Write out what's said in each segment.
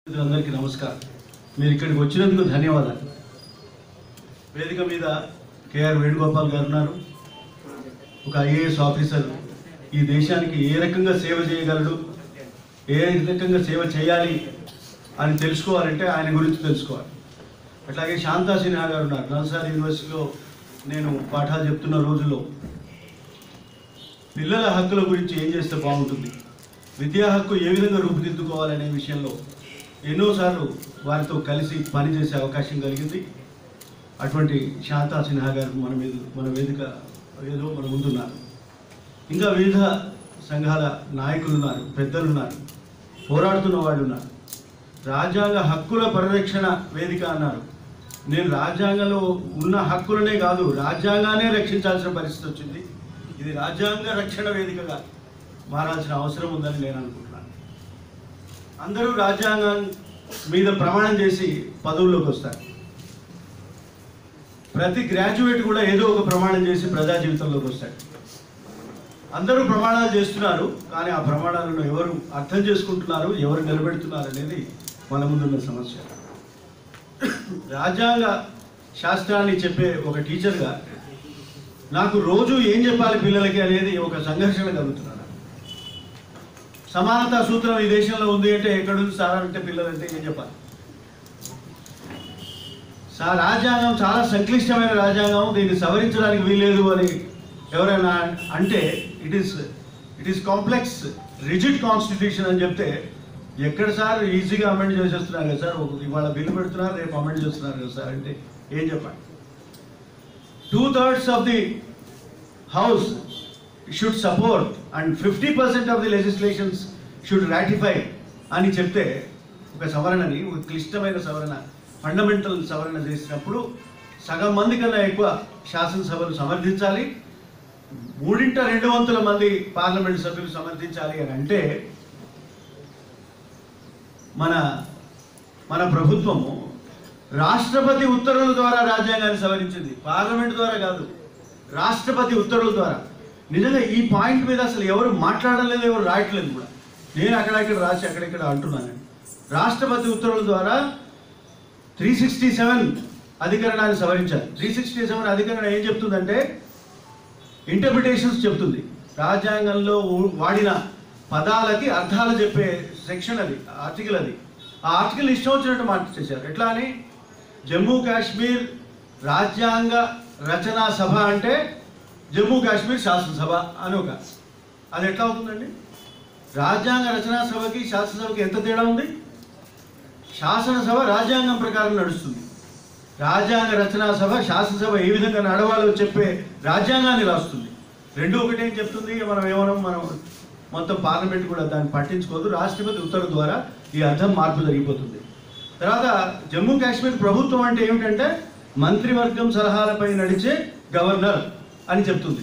అందరికీ నమస్కారం మీరు ఇక్కడికి వచ్చినందుకు ధన్యవాదాలు వేదిక మీద కేఆర్ వేణుగోపాల్ గారు ఉన్నారు ఒక ఐఏఎస్ ఆఫీసర్ ఈ దేశానికి ఏ రకంగా సేవ చేయగలడు ఏ రకంగా సేవ చేయాలి అని తెలుసుకోవాలంటే ఆయన గురించి తెలుసుకోవాలి అట్లాగే శాంతా సిన్హా గారు ఉన్నారు నల్సార్ యూనివర్సిటీలో నేను పాఠాలు చెప్తున్న రోజుల్లో పిల్లల హక్కుల గురించి ఏం చేస్తే బాగుంటుంది విద్యా హక్కు ఏ విధంగా రూపుదిద్దుకోవాలనే విషయంలో ఎన్నోసార్లు వారితో కలిసి పనిచేసే అవకాశం కలిగింది అటువంటి శాంతా సిన్హా గారు మన మీద మన వేదిక ఏదో మన ముందున్నారు ఇంకా వివిధ సంఘాల నాయకులు ఉన్నారు పెద్దలు ఉన్నారు పోరాడుతున్న వాళ్ళు ఉన్నారు రాజ్యాంగ హక్కుల పరిరక్షణ వేదిక అన్నారు నేను రాజ్యాంగంలో ఉన్న హక్కులనే కాదు రాజ్యాంగానే రక్షించాల్సిన పరిస్థితి వచ్చింది ఇది రాజ్యాంగ రక్షణ వేదికగా మారాల్సిన అవసరం ఉందని నేను అనుకుంటున్నాను అందరూ రాజ్యాంగం మీద ప్రమాణం చేసి పదవుల్లోకి వస్తారు ప్రతి గ్రాడ్యుయేట్ కూడా ఏదో ఒక ప్రమాణం చేసి ప్రజా జీవితంలోకి వస్తాడు అందరూ ప్రమాణాలు చేస్తున్నారు కానీ ఆ ప్రమాణాలను ఎవరు అర్థం చేసుకుంటున్నారు ఎవరు నిలబెడుతున్నారు అనేది మన ముందున్న సమస్య రాజ్యాంగ శాస్త్రాన్ని చెప్పే ఒక టీచర్గా నాకు రోజు ఏం చెప్పాలి పిల్లలకి అనేది ఒక సంఘర్షణ కలుగుతున్నాను సమానతా సూత్రం ఈ దేశంలో ఉంది అంటే ఎక్కడుంది సార్ అంటే పిల్లలంటే ఏం చెప్పాలి సా రాజ్యాంగం చాలా సంక్లిష్టమైన రాజ్యాంగం దీన్ని సవరించడానికి వీల్లేదు అని ఎవరైనా అంటే it is it is complex rigid constitution అని చెప్తే ఎక్కడ సార్ ఈజీగా అమెండ్ చేసేస్తున్నారు కదా సార్ ఒక- ఇవాళ బిల్లు పెడుతున్నారు రేపు అమెండ్ చేస్తున్నారు కదా సార్ అంటే ఏం చెప్పండి two thirds of the house should support and fifty percent of the legislations should ratify అని చెప్తే ఒక సవరణని ఒక క్లిష్టమైన సవరణ ఫండమెంటల్ సవరణ చేసినప్పుడు సగం మంది కన్నా ఎక్కువ శాసనసభలు సమర్థించాలి మూడింట రెండు వంతుల మంది పార్లమెంట్ సభ్యులు సమర్థించాలి అని అంటే మన మన ప్రభుత్వము రాష్ట్రపతి ఉత్తర్వుల ద్వారా రాజ్యాంగాన్ని సవరించింది పార్లమెంట్ ద్వారా కాదు రాష్ట్రపతి ఉత్తర్వుల ద్వారా నిజంగా ఈ పాయింట్ మీద అసలు ఎవరు మాట్లాడలేదు ఎవరు రాయట్లేదు కూడా నేను అక్కడక్కడ రాసి అక్కడక్కడ అంటున్నాను రాష్ట్రపతి ఉత్తర్వుల ద్వారా త్రీ సిక్స్టీ సెవెన్ అధికరణాన్ని సవరించారు త్రీ సిక్స్టీ సెవెన్ అధికరణ ఏం చెప్తుందంటే ఇంటర్ప్రిటేషన్స్ చెప్తుంది రాజ్యాంగంలో ఊ- వాడిన పదాలకి అర్థాలు చెప్పే సెక్షన్ అది ఆర్టికల్ అది ఆ ఆర్టికల్ ఇష్టం వచ్చినట్టు మార్చేశారు ఎట్లా అని జమ్మూ కాశ్మీర్ రాజ్యాంగ రచనా సభ అంటే జమ్మూ కాశ్మీర్ శాసనసభ అని ఒక అది ఎట్లా అవుతుందండి రాజ్యాంగ రచనా సభకి శాసనసభకి ఎంత తేడా ఉంది శాసనసభ రాజ్యాంగం ప్రకారం నడుస్తుంది రాజ్యాంగ రచనా సభ శాసనసభ ఏ విధంగా నడవాలో చెప్పే రాజ్యాంగాన్ని రాస్తుంది రెండు ఒకటేం చెప్తుంది మనం ఏమనం మనం మొత్తం పార్లమెంట్ కూడా దాన్ని పట్టించుకోదు రాష్ట్రపతి ఉత్తర్వు ద్వారా ఈ అర్థం మార్పు జరిగిపోతుంది తర్వాత జమ్మూ కాశ్మీర్ ప్రభుత్వం అంటే ఏమిటంటే మంత్రివర్గం సలహాలపై నడిచే గవర్నర్ అని చెప్తుంది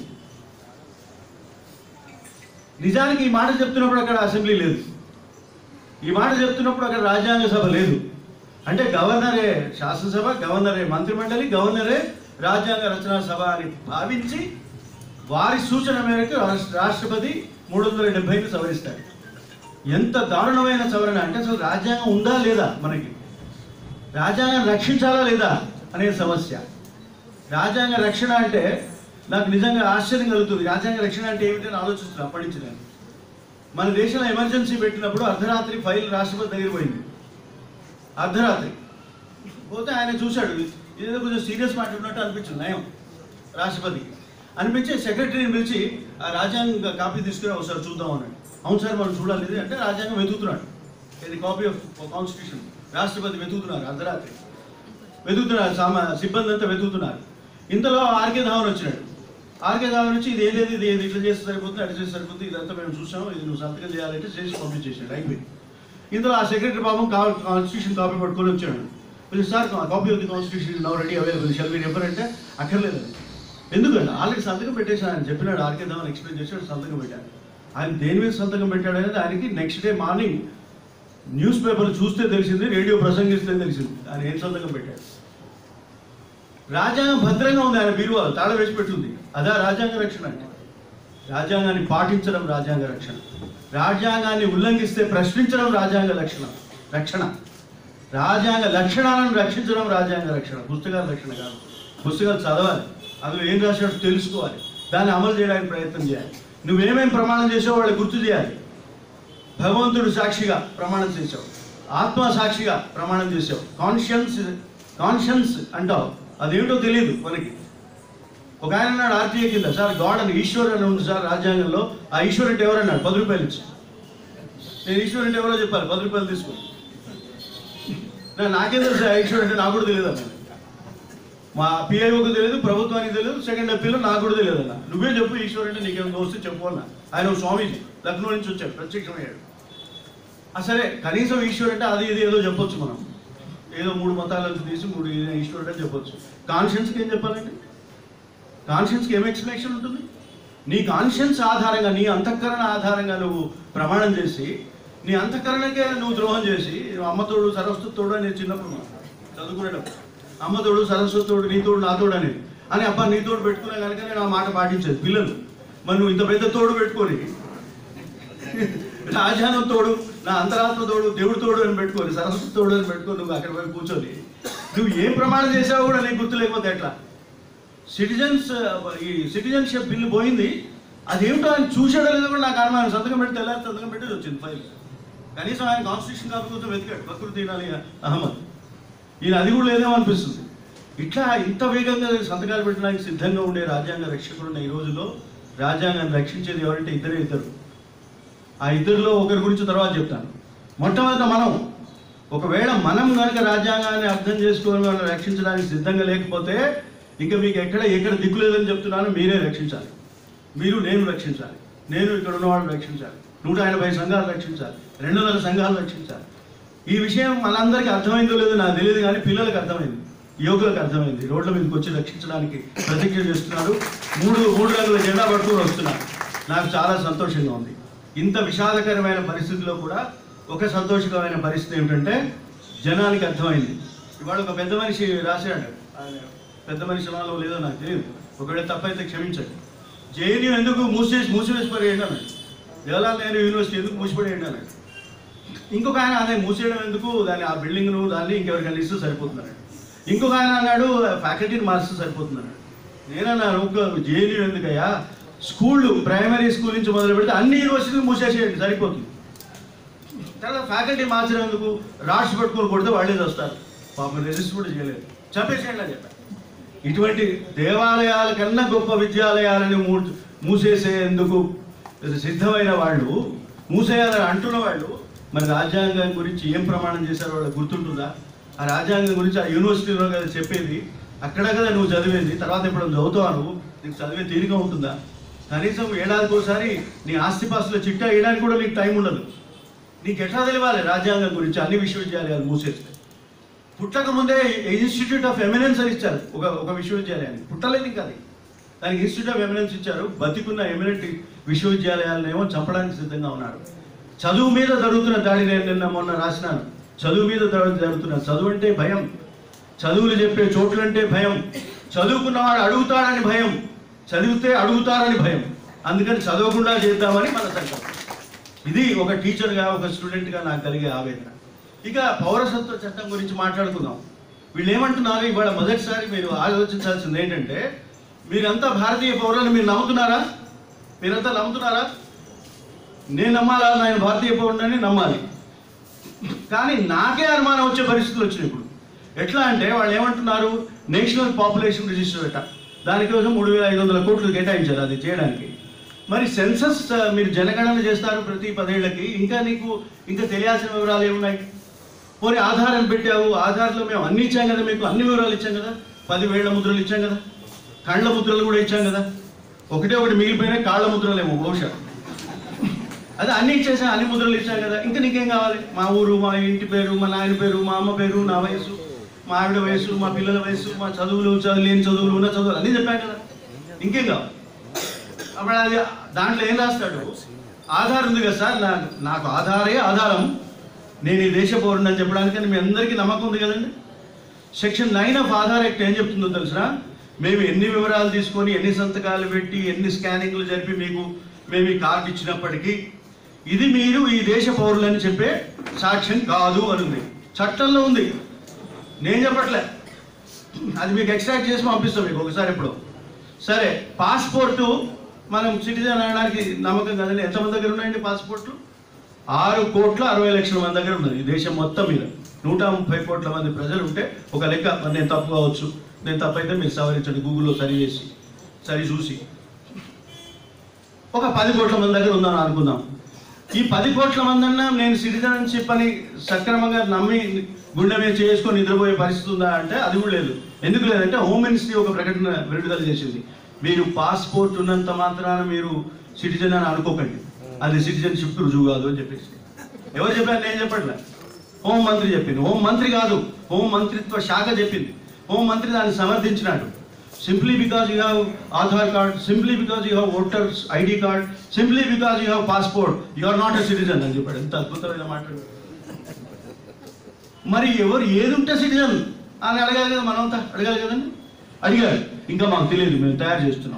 నిజానికి ఈ మాట చెప్తున్నప్పుడు అక్కడ అసెంబ్లీ లేదు ఈ మాట చెప్తున్నప్పుడు అక్కడ రాజ్యాంగ సభ లేదు అంటే గవర్నరే శాసనసభ గవర్నరే మంత్రిమండలి గవర్నరే రాజ్యాంగ రచనా సభ అని భావించి వారి సూచన మేరకు రాష్ట్ర- రాష్ట్రపతి మూడు వందల డెబ్బైని సవరిస్తారు ఎంత దారుణమైన సవరణ అంటే అసలు రాజ్యాంగం ఉందా లేదా మనకి రాజ్యాంగం రక్షించాలా లేదా అనే సమస్య రాజ్యాంగ రక్షణ అంటే నాకు నిజంగా ఆశ్చర్యం కలుగుతుంది రాజ్యాంగ రక్షణ అంటే ఏమిటని ఆలోచిస్తున్నాను అప్పటి నుంచి నేను మన దేశంలో ఎమర్జెన్సీ పెట్టినప్పుడు అర్ధరాత్రి ఫైల్ రాష్ట్రపతి దగ్గర పోయింది అర్ధరాత్రి పోతే ఆయన చూశాడు ఇదేదో కొంచెం సీరియస్ మ్యాటర్ ఉన్నట్టు అనిపించింది నయం రాష్ట్రపతికి అనిపించి సెక్రటరీని పిలిచి ఆ రాజ్యాంగ కాపీ తీసుకుని ఒకసారి చూద్దాం అన్నాడు అవును సార్ మనం చూడాలి ఇది అంటే రాజ్యాంగం వెతుకుతున్నాడు ఇది కాపీ ఆఫ్ కాన్స్టిట్యూషన్ రాష్ట్రపతి వెతుకుతున్నారు అర్ధరాత్రి వెతుకుతున్నారు సామా సిబ్బంది అంతా వెతుకుతున్నారు ఇంతలో ఆర్కే ధావన్ వచ్చినాడు ఆర్కే ధావన్ వచ్చి ఇది ఏం లేదు ఇది ఇది ఇట్లా చేస్తే సరిపోతుంది అట్లా చేస్తే సరిపోతుంది ఇదంతా మేము చూసాము ఇది నువ్వు సంతకం చేయాలంటే చేసి పంపించేసాడు అయిపోయింది ఇందులో ఆ సెక్రటరీ పాపం కాన్స్టిట్యూషన్ కాపీ పట్టుకొని వచ్చాడు వీళ్ళు sir copy of the constitution now ready available shall మీరు ఎవరంటే అక్కర్లేదు ఎందుకంటే ఆల్రెడీ సంతకం పెట్టేసి ఆయన చెప్పినాడు ఆర్కే ధావన్ ఎక్స్ప్లెయిన్ చేశాడు సంతకం పెట్టాడు ఆయన దేని మీద సంతకం పెట్టాడు అనేది ఆయనకి next day morning newspaper చూస్తే తెలిసింది రేడియో ప్రసంగిస్తే తెలిసింది ఆయన ఏం సంతకం పెట్టాడు రాజ్యాంగం భద్రంగా ఉంది ఆయన బీరువా తాళ వేసి పెట్టుంది అదా రాజ్యాంగ రక్షణ అంటే రాజ్యాంగాన్ని పాటించడం రాజ్యాంగ రక్షణ రాజ్యాంగాన్ని ఉల్లంఘిస్తే ప్రశ్నించడం రాజ్యాంగ లక్షణ రక్షణ రాజ్యాంగ లక్షణాలను రక్షించడం రాజ్యాంగ రక్షణ పుస్తకాల రక్షణ కాదు పుస్తకాలు చదవాలి అందులో ఏం రాశాడో తెలుసుకోవాలి దాన్ని అమలు చేయడానికి ప్రయత్నం చేయాలి నువ్వేమేం ప్రమాణం చేసావో వాళ్ళకి గుర్తు చేయాలి భగవంతుడు సాక్షిగా ప్రమాణం చేసావు ఆత్మ సాక్షిగా ప్రమాణం చేసావు కాన్షియన్స్ కాన్షియన్స్ అంటావు అదేమిటో తెలియదు మనకి ఒక ఆయన అన్నాడు ఆర్టీఏ కింద సార్ గాడ్ అని ఈశ్వర్ అని ఉంది సార్ రాజ్యాంగంలో ఆ ఈశ్వర్ అంటే ఎవరన్నాడు పది రూపాయలు ఇచ్చి నేను ఈశ్వర్ అంటే ఎవరో చెప్పాలి పది రూపాయలు తీసుకో నా- నాకేం తెలుసు ఆ ఈశ్వర్ అంటే నాకు కూడా తెలియదు అన్న మా పిఐఓకి తెలియదు ప్రభుత్వానికి తెలియదు సెకండ్ అప్పీలో నాకు కూడా తెలియదు అన్న నువ్వే చెప్పు ఈశ్వర్ అంటే నీకేం వస్తే చెప్పు అన్న ఆయన ఒక స్వామీజీ లక్నో నుంచి వచ్చాడు ప్రత్యక్షమయ్యాడు ఆ సరే కనీసం ఈశ్వర్ అంటే అది ఇది ఏదో చెప్పొచ్చు మనం ఏదో మూడు మతాల నుంచి తీసి మూడు ఈయన ఈశ్వరుడు అని చెప్పొచ్చు కాన్షియన్స్కి ఏం చెప్పాలండి కాన్షియన్స్కి ఏం ఎక్స్ప్లెనేషన్ ఉంటుంది నీ కాన్షియన్స్ ఆధారంగా నీ అంతఃకరణ ఆధారంగా నువ్వు ప్రమాణం చేసి నీ అంతఃకరణకే నువ్వు ద్రోహం చేసి అమ్మతోడు సరస్వతి తోడు అని చిన్నప్పుడు మనం చదువుకునేటప్పుడు అమ్మతోడు సరస్వతి తోడు నీ తోడు నా తోడు అనేది అని అబ్బా నీ తోడు పెట్టుకున్నా కనుక నేను ఆ మాట పాటించేది పిల్లలు మరి నువ్వు ఇంత పెద్ద తోడు పెట్టుకొని రాజానం తోడు నా అంతరాత్మ తోడు దేవుడు తోడు అని పెట్టుకొని సరస్వతి తోడు అని పెట్టుకొని నువ్వు అక్కడ పోయి కూర్చొని నువ్వు ఏం ప్రమాణం చేసావో కూడా నీకు గుర్తు లేకపోతే ఎట్లా సిటిజన్స్ ఈ సిటిజన్షిప్ బిల్లు పోయింది అదేమిటో ఆయన చూసాడో లేదో కూడా నాకు అనుమానం సంతకం పెడితే ఎలా సంతకం పెట్టేది వచ్చింది ఫైల్ కనీసం ఆయన కాన్స్టిట్యూషన్ కాపీ కోసం వెతికాడు బక్రుద్దీన్ తినాలి అహ్మద్ ఈయన అది కూడా లేదేమో అనిపిస్తుంది ఇట్లా ఇంత వేగంగా సంతకాలు పెట్టడానికి సిద్ధంగా ఉండే రాజ్యాంగ రక్షకుడు ఉన్న ఈ రోజుల్లో రాజ్యాంగాన్ని రక్షించేది ఎవరంటే ఇద్దరే ఇద్దరు ఆ ఇద్దరిలో ఒకరి గురించి తర్వాత చెప్తాను మొట్టమొదట మనం ఒకవేళ మనం కనుక రాజ్యాంగాన్ని అర్థం చేసుకొని వాళ్ళని రక్షించడానికి సిద్ధంగా లేకపోతే ఇక మీకు ఎక్కడ ఎక్కడ దిక్కు లేదని చెప్తున్నాను మీరే రక్షించాలి మీరు నేను రక్షించాలి నేను ఇక్కడ ఉన్న వాళ్ళని రక్షించాలి నూట ఎనభై సంఘాలు రక్షించాలి రెండు వందల సంఘాలు రక్షించాలి ఈ విషయం మనందరికీ అర్థమైందో లేదో నాకు తెలియదు కానీ పిల్లలకు అర్థమైంది యువకులకు అర్థమైంది రోడ్ల మీదకి వచ్చి రక్షించడానికి ప్రతిజ్ఞ చేస్తున్నారు మూడు మూడు రంగుల జెండా పట్టుకుని వస్తున్నారు నాకు చాలా సంతోషంగా ఉంది ఇంత విషాదకరమైన పరిస్థితిలో కూడా ఒక సంతోషకరమైన పరిస్థితి ఏమిటంటే జనానికి అర్థమైంది ఇవాళ ఒక పెద్ద మనిషి రాశాడు ఆయన పెద్ద మనిషి వాళ్ళో లేదో నాకు తెలియదు ఒకవేళ తప్పైతే క్షమించండి జేఎన్యూ ఎందుకు మూసేసి మూసివేసి పడేయండి అన్నాడు జవహర్లాల్ నెహ్రూ యూనివర్సిటీ ఎందుకు మూసిపడేయండి అన్నాడు ఇంకొక ఆయన అదే మూసేయడం ఎందుకు దాన్ని ఆ బిల్డింగ్ను దాన్ని ఇంకెవరికైనా ఇస్తే సరిపోతున్నాడు ఇంకొక ఆయన అన్నాడు ఫ్యాకల్టీని మార్చితే సరిపోతున్నాడు నేనన్నాను ఒక జేఎన్యూ ఎందుకయ్యా స్కూళ్ళు ప్రైమరీ స్కూల్ నుంచి మొదలు పెడితే అన్ని యూనివర్సిటీలు మూసేసేయండి సరిపోతుంది తర్వాత ఫ్యాకల్టీ మార్చినందుకు రాష్ట్ర పట్టుకొని కొడితే వాళ్ళే వస్తారు పాపం రిజిస్టర్ కూడా చేయలేదు చెప్పేసేయండి అని చెప్పారు ఇటువంటి దేవాలయాల కన్నా గొప్ప విద్యాలయాలని మూ మూసేసేందుకు సిద్ధమైన వాళ్ళు మూసేయాలని అంటున్న వాళ్ళు మరి రాజ్యాంగం గురించి ఏం ప్రమాణం చేశారో వాళ్ళకి గుర్తుంటుందా ఆ రాజ్యాంగం గురించి ఆ యూనివర్సిటీలో కదా చెప్పేది అక్కడ కదా నువ్వు చదివేది తర్వాత ఇప్పుడు చదువుతావు నువ్వు నీకు చదివే తీరిక ఉంటుందా కనీసం ఏడాదికి ఒకసారి నీ ఆస్తిపాస్తుల చిట్టా వేయడానికి కూడా నీకు టైం ఉండదు నీకు ఎట్లా తెలియాలి రాజ్యాంగం గురించి అన్ని విశ్వవిద్యాలయాలు మూసేస్తే పుట్టక ముందే ఇన్స్టిట్యూట్ ఆఫ్ ఎమినెన్స్ అని ఇచ్చారు ఒక ఒక విశ్వవిద్యాలయాన్ని పుట్టలేదు ఇంకా అది దానికి ఇన్స్టిట్యూట్ ఆఫ్ ఎమినెన్స్ ఇచ్చారు బతికున్న ఎమినెంట్ విశ్వవిద్యాలయాలను ఏమో చంపడానికి సిద్ధంగా ఉన్నారు చదువు మీద జరుగుతున్న దాడి నేను నిన్న మొన్న రాసినాను చదువు మీద దాడి జరుగుతున్న చదువు అంటే భయం చదువులు చెప్పే చోట్లంటే భయం చదువుకున్నవాడు అడుగుతాడని భయం చదివితే అడుగుతారని భయం అందుకని చదవకుండా చేద్దామని మన సంకల్పం ఇది ఒక టీచర్గా ఒక స్టూడెంట్గా నాకు కలిగే ఆవేదన ఇక పౌరసత్వ చట్టం గురించి మాట్లాడుకుందాం వీళ్ళు ఏమంటున్నారు ఇవాళ మొదటిసారి మీరు ఆలోచించాల్సింది ఏంటంటే మీరంతా భారతీయ పౌరులను మీరు నమ్ముతున్నారా మీరంతా నమ్ముతున్నారా నేను నమ్మాలా నేను భారతీయ పౌరుడని నమ్మాలి కానీ నాకే అనుమానం వచ్చే పరిస్థితులు వచ్చినాయి ఇప్పుడు ఎట్లా అంటే వాళ్ళు ఏమంటున్నారు నేషనల్ పాపులేషన్ రిజిస్టర్ అట దానికోసం మూడు వేల ఐదు వందల కోట్లు కేటాయించారు అది చేయడానికి మరి సెన్సస్ ఆ, మీరు జనగణన చేస్తారు ప్రతి పదేళ్లకి ఇంకా నీకు ఇంకా తెలియాల్సిన వివరాలు ఏమున్నాయి పోనీ ఆధారం పెట్టావు ఆధార్లో మేము అన్ని ఇచ్చాం కదా మీకు అన్ని వివరాలు ఇచ్చాం కదా పది వేళ్ల ముద్రలు ఇచ్చాం కదా కళ్ళ ముద్రలు కూడా ఇచ్చాం కదా ఒకటే ఒకటి మిగిలిపోయినా కాళ్ళ ముద్రలేమో బహుశా అదే అన్ని ఇచ్చేసాం అన్ని ముద్రలు ఇచ్చాం కదా ఇంకా నీకేం కావాలి మా ఊరు మా ఇంటి పేరు మా నాయన పేరు మా అమ్మ పేరు నా వయసు మా ఆవిడ వయసు మా పిల్లల వయసు మా చదువులు చదువు లేని చదువులు ఉన్న చదువులు అన్నీ చెప్పాం కదా ఇంకేం కావాలి అప్పుడు అది దాంట్లో ఏం రాస్తాడు ఆధార్ ఉంది కదా సార్ నాకు నాకు ఆధారే ఆధారం నేను ఈ దేశ పౌరుని అని చెప్పడానికి మీ అందరికీ నమ్మకం ఉంది కదండి section nine of Aadhaar act ఏం చెప్తుందో తెలుసా మేము ఎన్ని వివరాలు తీసుకొని ఎన్ని సంతకాలు పెట్టి ఎన్ని స్కానింగ్లు జరిపి మీకు మేము ఈ కార్డు ఇచ్చినప్పటికీ ఇది మీరు ఈ దేశ పౌరులని చెప్పే సాక్ష్యం కాదు అని ఉంది చట్టంలో ఉంది నేను చెప్పట్లే అది మీకు ఎక్స్ట్రాక్ట్ చేసి పంపిస్తాం మీకు ఒకసారి ఇప్పుడు సరే పాస్పోర్టు మనం సిటిజన్ అనడానికి నమ్మకం కదండి ఎంతమంది దగ్గర ఉన్నాయండి పాస్పోర్ట్లు ఆరు కోట్ల అరవై లక్షల మంది దగ్గర ఉన్నది ఈ దేశం మొత్తం మీద నూట ముప్పై కోట్ల మంది ప్రజలు ఉంటే ఒక లెక్క మరి నేను తప్పు కావచ్చు నేను తప్పైతే మీరు సవరించండి గూగుల్లో సరి చేసి సరి చూసి ఒక పది కోట్ల మంది దగ్గర ఉందని అనుకుందాం ఈ పది కోట్ల మంది అన్నా నేను సిటిజన్షిప్ అని సక్రమంగా నమ్మి గుండె మీద చేసుకొని నిద్రపోయే పరిస్థితి ఉందా అంటే అది కూడా లేదు ఎందుకు లేదంటే హోమ్ మినిస్ట్రీ ఒక ప్రకటన విడుదల చేసింది మీరు పాస్పోర్ట్ ఉన్నంత మాత్రాన మీరు సిటిజన్ అని అనుకోకండి అది సిటిజన్షిప్ రుజువు కాదు అని చెప్పేసి ఎవరు చెప్పారు నేను చెప్పట్లే హోం మంత్రి చెప్పింది హోం మంత్రి కాదు హోం మంత్రిత్వ శాఖ చెప్పింది హోం మంత్రి దాన్ని సమర్థించినాడు simply because you have Aadhaar card simply because you have voters ID card simply because you have passport you are not a citizen అని చెప్పాడు ఎంత అద్భుతమైన మాట మరి ఎవరు ఏది ఉంటే సిటిజన్ అని అడగాలి కదా మనంతా అడగాలి కదండి అడిగారు ఇంకా మాకు తెలియదు మేము తయారు చేస్తున్నాం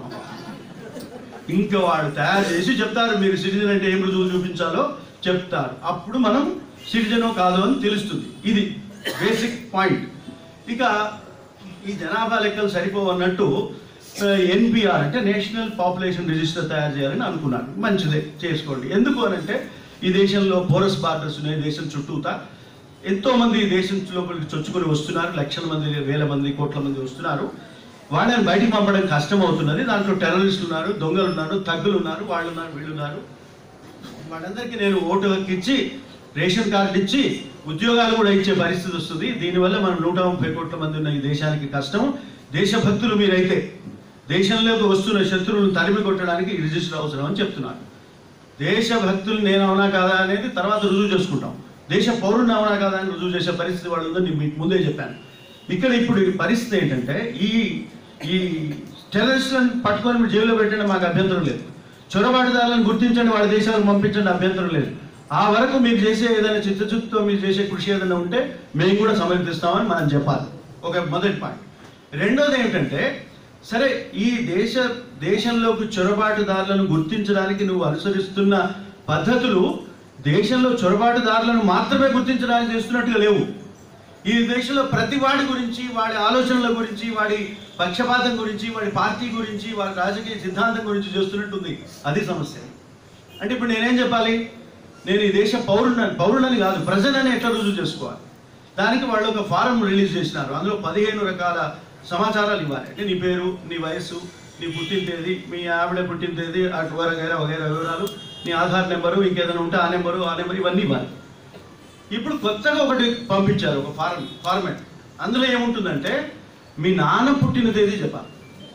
ఇంకా వాడు తయారు చేసి చెప్తారు మీరు సిటిజన్ అంటే ఏం రుజువు చూపించాలో చెప్తారు అప్పుడు మనం సిటిజనో కాదో అని తెలుస్తుంది ఇది బేసిక్ పాయింట్ ఇక ఈ జనాభా లెక్కలు సరిపోవన్నట్టు ఎన్పిఆర్ అంటే నేషనల్ పాపులేషన్ రిజిస్టర్ తయారు చేయాలని అనుకున్నారు మంచిదే చేసుకోండి ఎందుకు అని అంటే ఈ దేశంలో పోరస్ బార్డర్స్ ఉన్నాయి దేశం చుట్టూతా ఎంతో మంది ఈ దేశం లోపలికి చొచ్చుకొని వస్తున్నారు లక్షల మంది వేల మంది కోట్ల మంది వస్తున్నారు వాళ్ళని బయటికి పంపడం కష్టం అవుతున్నది దాంట్లో టెర్రరిస్టులు ఉన్నారు దొంగలు ఉన్నారు తగ్గులు ఉన్నారు వాళ్ళు ఉన్నారు వీళ్ళు ఉన్నారు వాళ్ళందరికీ నేను ఓటు హక్కు ఇచ్చి రేషన్ కార్డు ఇచ్చి ఉద్యోగాలు కూడా ఇచ్చే పరిస్థితి వస్తుంది దీనివల్ల మనం నూట ముప్పై కోట్ల మంది ఉన్న ఈ దేశానికి కష్టం దేశభక్తులు మీరైతే దేశంలోకి వస్తున్న శత్రువులను తరిమి కొట్టడానికి ఈ రిజిస్టర్ అవసరం అని చెప్తున్నాను దేశభక్తులు నేను అవునా కాదా అనేది తర్వాత రుజువు చేసుకుంటాం దేశ పౌరుని అవునా కాదా అని రుజువు చేసే పరిస్థితి వాళ్ళు ఉందని నేను మీకు ముందే చెప్పాను ఇక్కడ ఇప్పుడు ఈ పరిస్థితి ఏంటంటే ఈ ఈ టెర్రరిస్టులను పట్టుకొని మీరు జైల్లో పెట్టండి మాకు అభ్యంతరం లేదు చొరబాటుదారులను గుర్తించండి వాళ్ళ దేశాలకు పంపించండి అభ్యంతరం లేదు ఆ వరకు మీరు చేసే ఏదైనా చిత్తశుద్ధితో మీరు చేసే కృషి ఏదైనా ఉంటే మేము కూడా సమర్థిస్తామని మనం చెప్పాలి ఒక మొదటి పాయింట్ రెండోది ఏమిటంటే సరే ఈ దేశ దేశంలోకి చొరబాటుదారులను గుర్తించడానికి నువ్వు అనుసరిస్తున్న పద్ధతులు దేశంలో చొరబాటుదారులను మాత్రమే గుర్తించడానికి చేస్తున్నట్టుగా లేవు ఈ దేశంలో ప్రతి వాడి గురించి వాడి ఆలోచనల గురించి వాడి పక్షపాతం గురించి వాడి పార్టీ గురించి వాడి రాజకీయ సిద్ధాంతం గురించి చేస్తున్నట్టుంది అది సమస్య అంటే ఇప్పుడు నేనేం చెప్పాలి నేను ఈ దేశ పౌరుడని పౌరుడని కాదు ప్రజలని ఎట్లా రుజువు చేసుకోవాలి దానికి వాళ్ళు ఒక ఫారం రిలీజ్ చేసినారు అందులో పదిహేను రకాల సమాచారాలు ఇవ్వాలి అంటే నీ పేరు నీ వయస్సు నీ పుట్టిన తేదీ మీ ఆవిడ పుట్టిన తేదీ అటు వగైరా వగైరా వివరాలు నీ ఆధార్ నెంబరు ఇంకేదైనా ఉంటే ఆ నెంబరు ఆ నెంబర్ ఇవన్నీ ఇవ్వాలి ఇప్పుడు కొత్తగా ఒకటి పంపించారు ఒక ఫారం ఫార్మాట్ అందులో ఏముంటుందంటే మీ నాన్న పుట్టిన తేదీ చెప్పాలి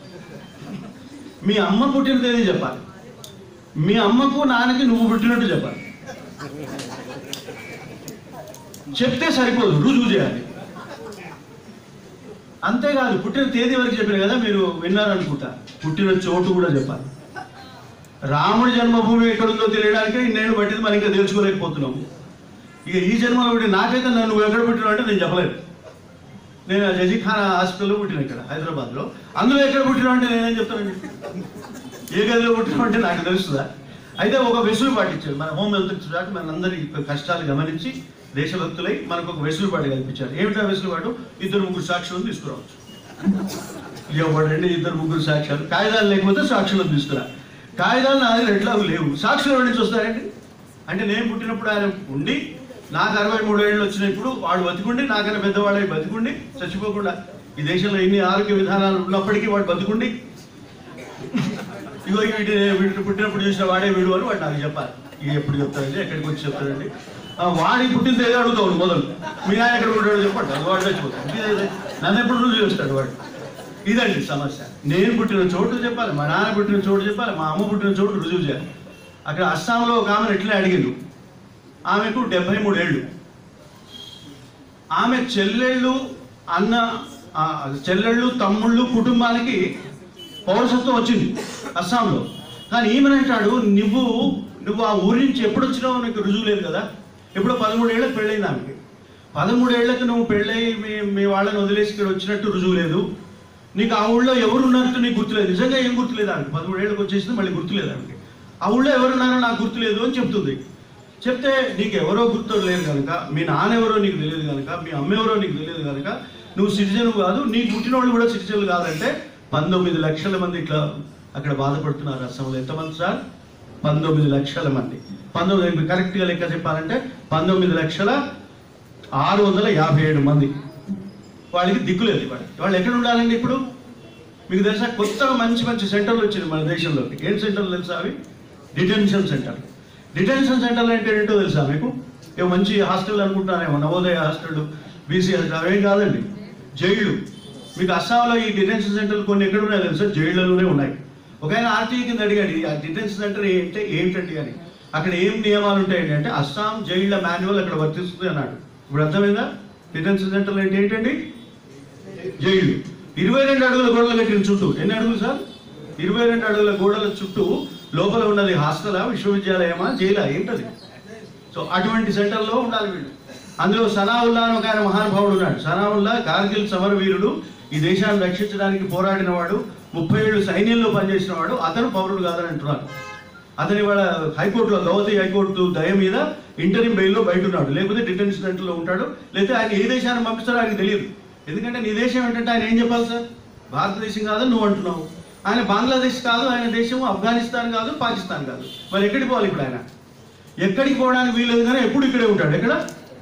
మీ అమ్మ పుట్టిన తేదీ చెప్పాలి మీ అమ్మకు నాన్నకి నువ్వు పుట్టినట్టు చెప్పాలి చెప్తే సరిపోదు రుజువు చేయాలి అంతేకాదు పుట్టిన తేదీ వరకు చెప్పారు కదా మీరు విన్నారనుకుంటా పుట్టిన చోటు కూడా చెప్పాలి రాముడి జన్మభూమి ఎక్కడుందో తెలియడానికి నేను బట్టింది మనం ఇంకా తెలుసుకోలేకపోతున్నాము ఇక ఈ జన్మలో పుట్టి నాకైతే నన్ను ఎక్కడ పుట్టినావు అంటే నేను చెప్పలేదు నేను జజీఖానా హాస్పిటల్లో పుట్టిన ఇక్కడ హైదరాబాద్లో అందులో ఎక్కడ పుట్టినావు అంటే నేనేం చెప్తానండి ఏ గదిలో పుట్టినావు అంటే నాకు తెలుస్తుందా అయితే ఒక వెసులుబాటు ఇచ్చారు మన హోమ్ హెల్త్ శాఖ మనందరి యొక్క కష్టాలు గమనించి దేశభక్తులై మనకు ఒక వెసులుబాటు కల్పించారు ఏమిటా వెసులుబాటు ఇద్దరు ముగ్గురు సాక్షులను తీసుకురావచ్చు ఇవ్వబడండి ఇద్దరు ముగ్గురు సాక్ష్యాలు కాగితాలు లేకపోతే సాక్షులను తీసుకురా కాగితాలు నా దగ్గర ఎట్లాగూ లేవు సాక్షులు ఎవరి నుంచి వస్తారండి అంటే నేను పుట్టినప్పుడు ఆయన ఉండి నాకు అరవై మూడు ఏళ్ళు వచ్చినప్పుడు వాడు బతికుండి నాకన్నా పెద్దవాళ్ళై బతికుండి చచ్చిపోకుండా ఈ దేశంలో ఎన్ని ఆరోగ్య విధానాలు ఉన్నప్పటికీ వాడు బతికుండి ఇగో వీటి వీటిని పుట్టినప్పుడు చూసిన వాడే వీడు అని వాడు నాకు చెప్పాలి ఇక ఎప్పుడు చెప్తారండి ఎక్కడికి వచ్చి చెప్తారండి ఆ, వాడి పుట్టిన ఏదో అడుగుతాడు మొదలు మీ ఆయన ఎక్కడ పుట్టాడో చెప్పండి వాడు చచ్చిపోతాడు ఇదే- నన్ను ఎప్పుడు రుజువు చేస్తాడు వాడు ఇదండి సమస్య నేను పుట్టిన చోటు చెప్పాలి మా నాన్న పుట్టిన చోటు చెప్పాలి మా అమ్మ పుట్టిన చోటు రుజువు చేయాలి అక్కడ అస్సాంలో ఒక ఆమెను ఎట్లా అడిగిండు ఆమెకు డెబ్బై మూడేళ్ళు ఆమె చెల్లెళ్ళు అన్న ఆ, చెల్లెళ్ళు తమ్ముళ్ళు కుటుంబానికి పౌరసత్వం వచ్చింది అస్సాంలో కానీ ఈమెనంటాడు నువ్వు నువ్వు ఆ ఊరి నుంచి ఎప్పుడు వచ్చినావో నీకు రుజువు లేదు కదా ఎప్పుడో పదమూడేళ్ళకి పెళ్ళైంది ఆమెకి పదమూడేళ్లకు నువ్వు పెళ్ళై మీ మీ వాళ్ళని వదిలేసి ఇక్కడ వచ్చినట్టు రుజువు లేదు నీకు ఆ ఊళ్ళో ఎవరు ఉన్నట్టు నీకు గుర్తులేదు నిజంగా ఏం గుర్తులేదు ఆమెకి పదమూడేళ్ళకి వచ్చేసింది మళ్ళీ గుర్తులేదు ఆమెకి ఆ ఊళ్ళో ఎవరున్నారో నాకు గుర్తులేదు అని చెప్తుంది చెప్తే నీకు ఎవరో గుర్తు లేదు కనుక మీ నాన్న ఎవరో నీకు తెలియదు కనుక మీ అమ్మ ఎవరో నీకు తెలియదు కనుక నువ్వు సిటిజన్ కాదు నీకు పుట్టిన వాళ్ళు కూడా సిటిజన్లు కాదంటే పంతొమ్మిది లక్షల మంది ఇట్లా అక్కడ బాధపడుతున్నారు అస్సాంలో ఎంతమంది సార్ పంతొమ్మిది లక్షల మంది పంతొమ్మిది కరెక్ట్గా లెక్క చెప్పాలంటే పంతొమ్మిది లక్షల ఆరు వందల యాభై ఏడు మంది వాళ్ళకి దిక్కులేదు వాళ్ళు వాళ్ళు ఎక్కడ ఉండాలండి ఇప్పుడు మీకు తెలుసా కొత్తగా మంచి మంచి సెంటర్లు వచ్చింది మన దేశంలోకి ఏం సెంటర్లు తెలుసా అవి డిటెన్షన్ సెంటర్ డిటెన్షన్ సెంటర్లు అంటే ఏంటో తెలుసా మీకు ఏమో మంచి హాస్టల్ అనుకుంటున్నారేమో నవోదయ హాస్టల్ బీసీ హాస్టల్ అవేం కాదండి జైళ్ళు మీకు అస్సాంలో ఈ డిటెన్షన్ సెంటర్లు కొన్ని ఎక్కడ ఉన్నాయో తెలుసా జైళ్ళలోనే ఉన్నాయి ఒక ఆయన ఆర్టీఐ కింద అడిగాడు "ఈ ఆ డిటెన్షన్ సెంటర్ ఏంటే ఏంటండి అని అక్కడ ఏం నియమాలు ఉంటాయండి అంటే అస్సాం జైళ్ళ మాన్యువల్ అక్కడ వర్తిస్తుంది అన్నాడు ఇప్పుడు అర్థమైందా డిటెన్షన్ సెంటర్లు అంటే ఏంటండి జైలు ఇరవై రెండు అడుగుల గోడలు కట్టిన చుట్టూ ఎన్ని అడుగులు సార్ ఇరవై రెండు అడుగుల గోడల చుట్టూ లోపల ఉన్నది హాస్టలా విశ్వవిద్యాలయమా జైలా ఏంటది సో అటువంటి సెంటర్లో ఉండాలి వీళ్ళు అందులో సనావుల్లా అని ఒక ఆయన మహానుభావుడు ఉన్నాడు సనావుల్లా కార్గిల్ సమరవీరుడు ఈ దేశాన్ని రక్షించడానికి పోరాడిన వాడు ముప్పై ఏళ్ళు సైన్యంలో పనిచేసిన వాడు అతను పౌరుడు కాదని అంటున్నారు అతని వాళ్ళ హైకోర్టులో గౌహతి హైకోర్టు దయ మీద ఇంటరింగ్ బెయిల్లో బయట ఉన్నాడు లేకపోతే డిటెన్షన్ సెంటర్లో ఉంటాడు లేకపోతే ఆయన ఏ దేశాన్ని పంపిస్తారో ఆయనకు తెలియదు ఎందుకంటే నీ దేశం ఏంటంటే ఆయన ఏం చెప్పాలి సార్ భారతదేశం కాదని నువ్వు అంటున్నావు ఆయన బంగ్లాదేశ్ కాదు ఆయన దేశం ఆఫ్ఘనిస్తాన్ కాదు పాకిస్తాన్ కాదు మరి ఎక్కడికి పోవాలి ఇప్పుడు ఆయన ఎక్కడికి పోవడానికి వీలేదు కానీ ఎప్పుడు ఇక్కడే ఉంటాడు ఎక్కడ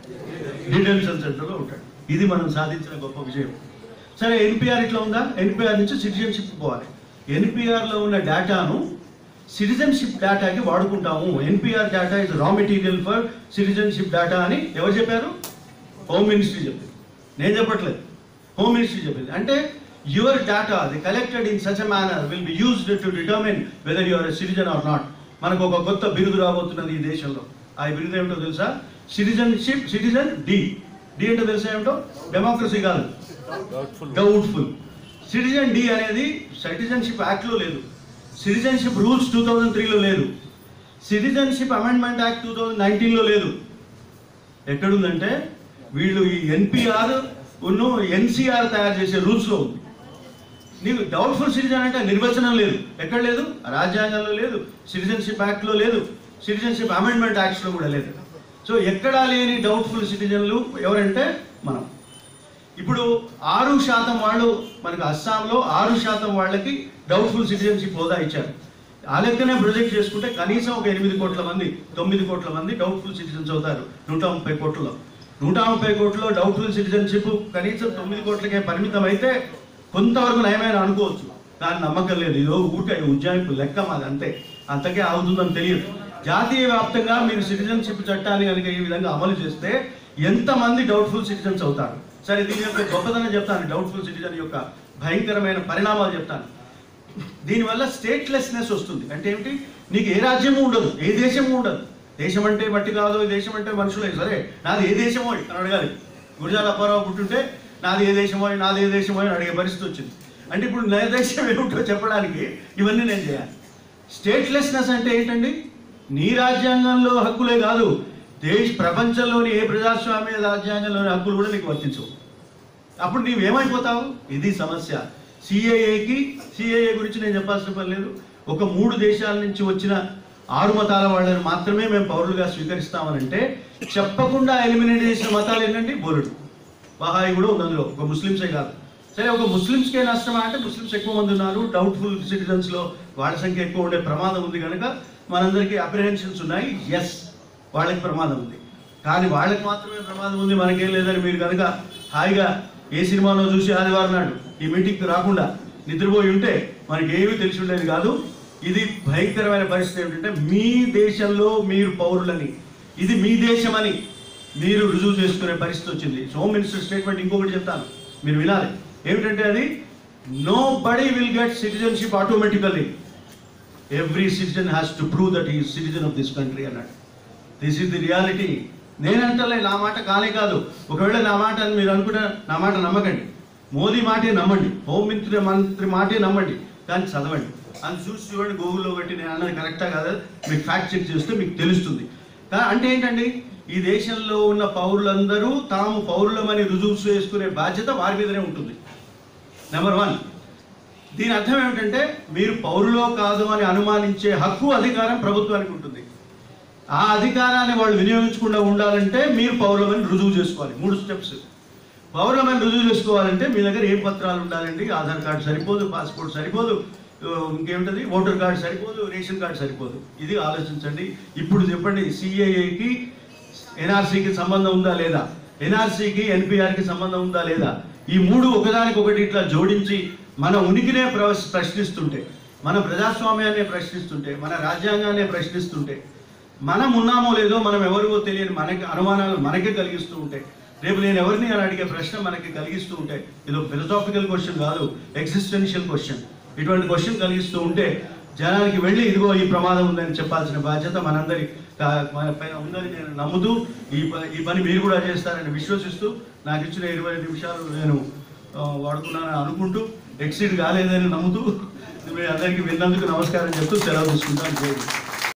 డిటెన్షన్ సెంటర్లో ఉంటాడు ఇది మనం సాధించిన గొప్ప విజయం సరే ఎన్పిఆర్ ఇట్లా ఉందా ఎన్పిఆర్ నుంచి సిటిజన్షిప్ పోవాలి ఎన్పిఆర్లో ఉన్న డేటాను సిటిజన్షిప్ డేటాకి వాడుకుంటాము NPR data is raw material for citizenship data అని ఎవరు చెప్పారు హోమ్ మినిస్ట్రీ చెప్పింది నేను చెప్పట్లేదు హోమ్ మినిస్ట్రీ చెప్పింది అంటే your data the collected in such manner will be used to determine whether your citizen or not మనకు ఒక కొత్త బిరుదు రాబోతున్నది ఈ దేశంలో ఆ బిరుదు ఏమిటో తెలుసా సిటిజన్షిప్ సిటిజన్ డి డి అంటే తెలుసా ఏమిటో డెమోక్రసీ కాదు డౌట్ఫుల్ సిటిజన్ డి అనేది సిటిజన్షిప్ యాక్ట్లో లేదు సిటిజన్షిప్ రూల్స్ టూ థౌజండ్ త్రీలో లేదు citizenship amendment act two thousand నైన్టీన్లో లేదు ఎక్కడుందంటే వీళ్ళు ఈ ఎన్పిఆర్ ఉన్ను ఎన్సిఆర్ తయారు చేసే రూల్స్లో ఉంది నీకు డౌట్ఫుల్ సిటిజన్ అంటే నిర్వచనం లేదు ఎక్కడ లేదు రాజ్యాంగంలో లేదు సిటిజన్షిప్ యాక్ట్లో లేదు సిటిజన్షిప్ అమెండ్మెంట్ యాక్ట్స్లో కూడా లేదు సో ఎక్కడా లేని డౌట్ఫుల్ సిటిజన్లు ఎవరంటే మనం ఇప్పుడు ఆరు శాతం వాళ్ళు మనకు అస్సాంలో ఆరు శాతం వాళ్ళకి డౌట్ఫుల్ సిటిజన్షిప్ హోదా ఇచ్చారు ఆ లెక్కనే ప్రొజెక్ట్ చేసుకుంటే కనీసం ఒక ఎనిమిది కోట్ల మంది తొమ్మిది కోట్ల మంది డౌట్ఫుల్ సిటిజన్స్ అవుతారు నూట ముప్పై కోట్లలో నూట ముప్పై కోట్లలో డౌట్ఫుల్ సిటిజన్షిప్ కనీసం తొమ్మిది కోట్లకే పరిమితం అయితే కొంతవరకు నయమైన అనుకోవచ్చు కానీ నమ్మకం లేదు ఇదో ఊట ఉజ్జాయింపు లెక్క మాది అంతే అంతకే అవుతుందని తెలియదు జాతీయ వ్యాప్తంగా మీరు సిటిజన్షిప్ చట్టాన్ని కనుక ఈ విధంగా అమలు చేస్తే ఎంతమంది డౌట్ఫుల్ సిటిజన్స్ అవుతారు సరే దీని యొక్క గొప్పతనం చెప్తాను డౌట్ఫుల్ సిటిజన్ యొక్క భయంకరమైన పరిణామాలు చెప్తాను దీనివల్ల స్టేట్లెస్నెస్ వస్తుంది అంటే ఏమిటి నీకు ఏ రాజ్యము ఉండదు ఏ దేశము ఉండదు దేశం అంటే మట్టి కాదు ఈ దేశం అంటే మనుషులే సరే నాది ఏ దేశమో అని అడగాలి గురిజాల అప్పారావు పుట్టుంటే నాది ఏ దేశమో నాది ఏ దేశమో అని అడిగే పరిస్థితి వచ్చింది అంటే ఇప్పుడు నా దేశం ఏమిటో చెప్పడానికి ఇవన్నీ నేను చేయాలి స్టేట్లెస్నెస్ అంటే ఏంటండి నీ రాజ్యాంగంలో హక్కులే కాదు దేశ ప్రపంచంలోని ఏ ప్రజాస్వామ్య రాజ్యాంగంలోని హక్కులు కూడా నీకు వర్తించవు అప్పుడు నీవు ఏమైపోతావు ఇది సమస్య సిఏఏకి సిఏఏ గురించి నేను చెప్పాల్సిన పని లేదు ఒక మూడు దేశాల నుంచి వచ్చిన ఆరు మతాల వాళ్ళని మాత్రమే మేము పౌరులుగా స్వీకరిస్తామనంటే చెప్పకుండా ఎలిమినేట్ చేసిన మతాలు ఏంటంటే బోలుడు బహాయి కూడా ఉంది అందులో ఒక ముస్లిమ్సే కాదు సరే ఒక ముస్లిమ్స్కే నష్టమా అంటే ముస్లిమ్స్ ఎక్కువ మంది ఉన్నారు డౌట్ఫుల్ సిటిజన్స్లో వాళ్ళ సంఖ్య ఎక్కువ ఉండే ప్రమాదం ఉంది కనుక మనందరికీ అప్రిహెన్షన్స్ ఉన్నాయి ఎస్ వాళ్ళకి ప్రమాదం ఉంది కానీ వాళ్ళకి మాత్రమే ప్రమాదం ఉంది మనకేం లేదని మీరు కనుక హాయిగా ఏ సినిమాలో చూసి ఆదివారం నాడు ఈ మీటింగ్కి రాకుండా నిద్రపోయి ఉంటే మనకి ఏమీ తెలిసి ఉండేది కాదు ఇది భయంకరమైన పరిస్థితి ఏమిటంటే మీ దేశంలో మీరు పౌరులని ఇది మీ దేశమని మీరు రుజువు చేసుకునే పరిస్థితి వచ్చింది సో హోమ్ మినిస్టర్ స్టేట్మెంట్ ఇంకొకటి చెప్తాను మీరు వినాలి ఏమిటంటే అది nobody will get citizenship automatically every citizen has to prove that ఈ సిటిజన్ ఆఫ్ దిస్ కంట్రీ అన్నాడు దిస్ ఈస్ ది రియాలిటీ నేనంటలే నా మాట కానే కాదు ఒకవేళ నా మాట అని మీరు అనుకుంటే నా మాట నమ్మకండి మోదీ మాటే నమ్మండి హోమ్ మంత్రి మంత్రి మాటే నమ్మండి కానీ చదవండి అని చూసి చూడండి గూగుల్లో పెట్టి నేను అన్నది కరెక్టా కాదా మీకు ఫ్యాక్ట్ చెక్ చేస్తే మీకు తెలుస్తుంది కా- అంటే ఏంటండి ఈ దేశంలో ఉన్న పౌరులందరూ తాము పౌరులమని రుజువు చేసుకునే బాధ్యత వారి మీదనే ఉంటుంది నెంబర్ వన్ దీని అర్థం ఏమిటంటే మీరు పౌరులో కాదు అని అనుమానించే హక్కు అధికారం ప్రభుత్వానికి ఉంటుంది ఆ అధికారాన్ని వాళ్ళు వినియోగించకుండా ఉండాలంటే మీరు పౌరులమని రుజువు చేసుకోవాలి మూడు స్టెప్స్ పౌరమని రుజువు చేసుకోవాలంటే మీ దగ్గర ఏ పత్రాలు ఉండాలండి ఆధార్ కార్డు సరిపోదు పాస్పోర్ట్ సరిపోదు ఆ, ఇంకేమిటది ఓటర్ కార్డు సరిపోదు రేషన్ కార్డు సరిపోదు ఇది ఆలోచించండి ఇప్పుడు చెప్పండి సిఏఏకి ఎన్ఆర్సీకి సంబంధం ఉందా లేదా ఎన్ఆర్సీకి ఎన్పిఆర్కి సంబంధం ఉందా లేదా ఈ మూడు ఒకదానికొకటి ఇట్లా జోడించి మన ఉనికినే ప్రవ- ప్రశ్నిస్తుంటే మన ప్రజాస్వామ్యాన్ని ప్రశ్నిస్తుంటే మన రాజ్యాంగాన్ని ప్రశ్నిస్తుంటే మనం ఉన్నామో లేదో మనం ఎవరివో తెలియని మనకి అనుమానాలు మనకే కలిగిస్తూ ఉంటాయి రేపు నేను ఎవరిని అని అడిగే ప్రశ్న మనకి కలిగిస్తూ ఉంటాయి ఇది ఒక ఫిలసాఫికల్ క్వశ్చన్ కాదు ఎగ్జిస్టెన్షియల్ క్వశ్చన్ ఇటువంటి క్వశ్చన్ కలిగిస్తూ ఉంటే జనానికి వెళ్ళి ఇదిగో ఈ ప్రమాదం ఉందని చెప్పాల్సిన బాధ్యత మనందరి కా- మన పైన ఉందని నేను నమ్ముతూ ఈ ప- ఈ పని మీరు కూడా చేస్తారని విశ్వసిస్తూ నాకు ఇచ్చిన ఇరవై నిమిషాలు నేను ఆ, వాడుకున్నానని అనుకుంటూ ఎక్సిడ్ కాలేదని నమ్ముతూ మీ అందరికీ విన్నందుకు నమస్కారం చెప్తూ సెలవు తీసుకుంటాను